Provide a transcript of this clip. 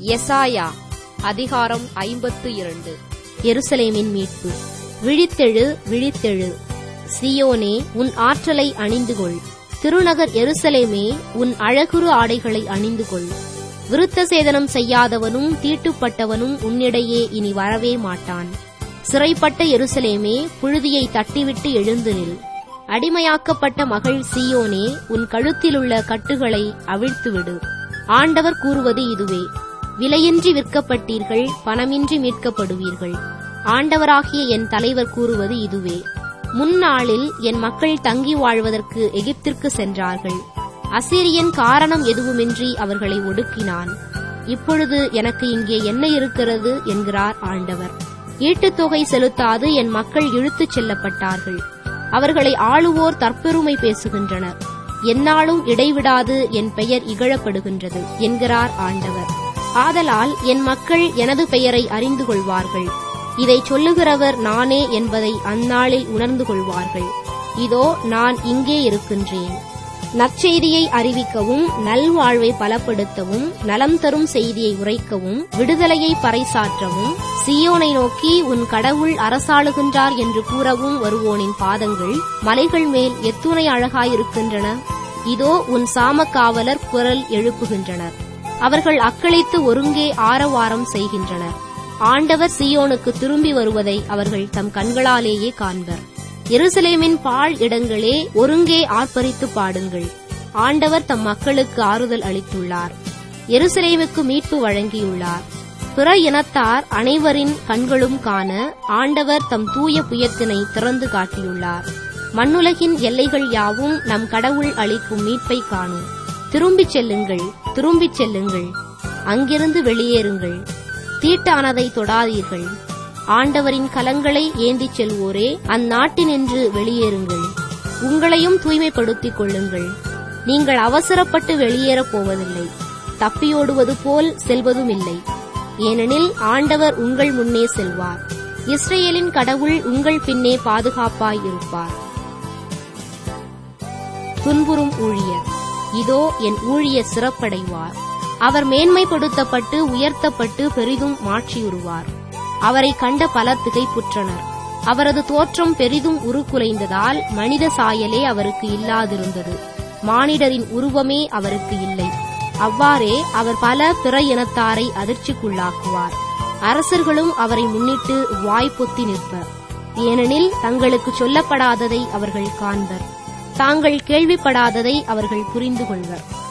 எசாயா அதிகாரம் ஐம்பத்து இரண்டு எருசலேமின் மீட்பு விழித்தெழு விழித்தெழு சியோனே உன் ஆற்றலை அணிந்து கொள் திருநகர் எருசலேமே உன் அழகுறு ஆடைகளை அணிந்து கொள் விருத்த சேதனம் செய்யாதவனும் தீட்டுப்பட்டவனும் உன்னிடையே இனி வரவே மாட்டான் சிறைப்பட்ட எருசலேமே புழுதியை தட்டிவிட்டு எழுந்து நில் அடிமையாக்கப்பட்ட மகள் சியோனே உன் கழுத்திலுள்ள கட்டுகளை அவிழ்த்துவிடு ஆண்டவர் கூறுவது இதுவே விலையின்றி விற்கப்பட்டீர்கள் பணமின்றி மீட்கப்படுவீர்கள் ஆண்டவராகிய என் தலைவர் கூறுவது இதுவே முன்னாளில் என் மக்கள் தங்கி வாழ்வதற்கு எகிப்திற்கு சென்றார்கள் அசிரியன் காரணம் எதுவுமின்றி அவர்களை ஒடுக்கினான் இப்பொழுது எனக்கு இங்கே என்ன இருக்கிறது என்கிறார் ஆண்டவர் ஈட்டுத்தொகை செலுத்தாது என் மக்கள் இழுத்துச் செல்லப்பட்டார்கள் அவர்களை ஆளுவோர் தற்பெருமை பேசுகின்றனர் என்னாலும் இடைவிடாது என் பெயர் இகழப்படுகின்றது என்கிறார் ஆண்டவர் ஆதலால் என் மக்கள் எனது பெயரை அறிந்து கொள்வார்கள் இதை சொல்லுகிறவர் நானே என்பதை அந்நாளில் உணர்ந்து கொள்வார்கள் இதோ நான் இங்கே இருக்கின்றேன் நற்செய்தியை அறிவிக்கவும் நல்வாழ்வை பலப்படுத்தவும் நலம் தரும் செய்தியை உரைக்கவும் விடுதலையை பறைசாற்றவும் சியோனை நோக்கி உன் கடவுள் அரசாளுகின்றார் என்று கூறவும் வருவோனின் பாதங்கள் மலைகள் மேல் எத்துணை அழகாயிருக்கின்றன இதோ உன் சாமக்காவலர் குரல் எழுப்புகின்றனர் அவர்கள் அக்களித்து ஒருங்கே ஆரவாரம் செய்கின்றனர் ஆண்டவர் சியோனுக்கு திரும்பி வருவதை அவர்கள் தம் கண்களாலேயே காண்பர் எருசலேமின் பாழ் இடங்களே ஒருங்கே ஆர்ப்பரித்து பாடுங்கள் ஆண்டவர் தம் மக்களுக்கு ஆறுதல் அளித்துள்ளார் எருசலேமுக்கு மீட்பு வழங்கியுள்ளார் பிற இனத்தார் அனைவரின் கண்களும் காண ஆண்டவர் தம் தூய புயத்தினை திறந்து காட்டியுள்ளார் மண்ணுலகின் எல்லைகள் யாவும் நம் கடவுள் அளிக்கும் மீட்பை காணும் திரும்பிச் செல்லுங்கள் திரும்பிச் செல்லுங்கள் அங்கிருந்து வெளியேறுங்கள் தீட்டானதை தொடாதீர்கள் ஆண்டவரின் கலங்களை ஏந்திச் செல்வோரே அந்நாட்டினின்று வெளியேறுங்கள் உங்களையும் தூய்மைப்படுத்திக் கொள்ளுங்கள் நீங்கள் அவசரப்பட்டு வெளியேறப் போவதில்லை தப்பியோடுவது போல் செல்வதும் இல்லை ஏனெனில் ஆண்டவர் உங்கள் முன்னே செல்வார் இஸ்ரேலின் கடவுள் உங்கள் பின்னே பாதுகாப்பாய் இருப்பார் துன்புறும் ஊழியர் இதோ என் ஊழியர் சிறப்படைவார் அவர் மேன்மைப்படுத்தப்பட்டு உயர்த்தப்பட்டு பெரிதும் மாட்சியுறுவார் அவரை கண்ட பலர் திகைப்புற்றனர் அவரது தோற்றம் பெரிதும் உருக்குலைந்ததால் மனித சாயலே அவருக்கு இல்லாதிருந்தது மானிடரின் உருவமே அவருக்கு இல்லை அவ்வாறே அவர் பல பிற இனத்தாரை அதிர்ச்சிக்குள்ளாக்குவார் அரசர்களும் அவரை முன்னிட்டு வாய்ப்பொத்தி நிற்பர் ஏனெனில் தங்களுக்கு சொல்லப்படாததை அவர்கள் காண்பர் தாங்கள் கேள்விப்படாததை அவர்கள் புரிந்து கொள்வர்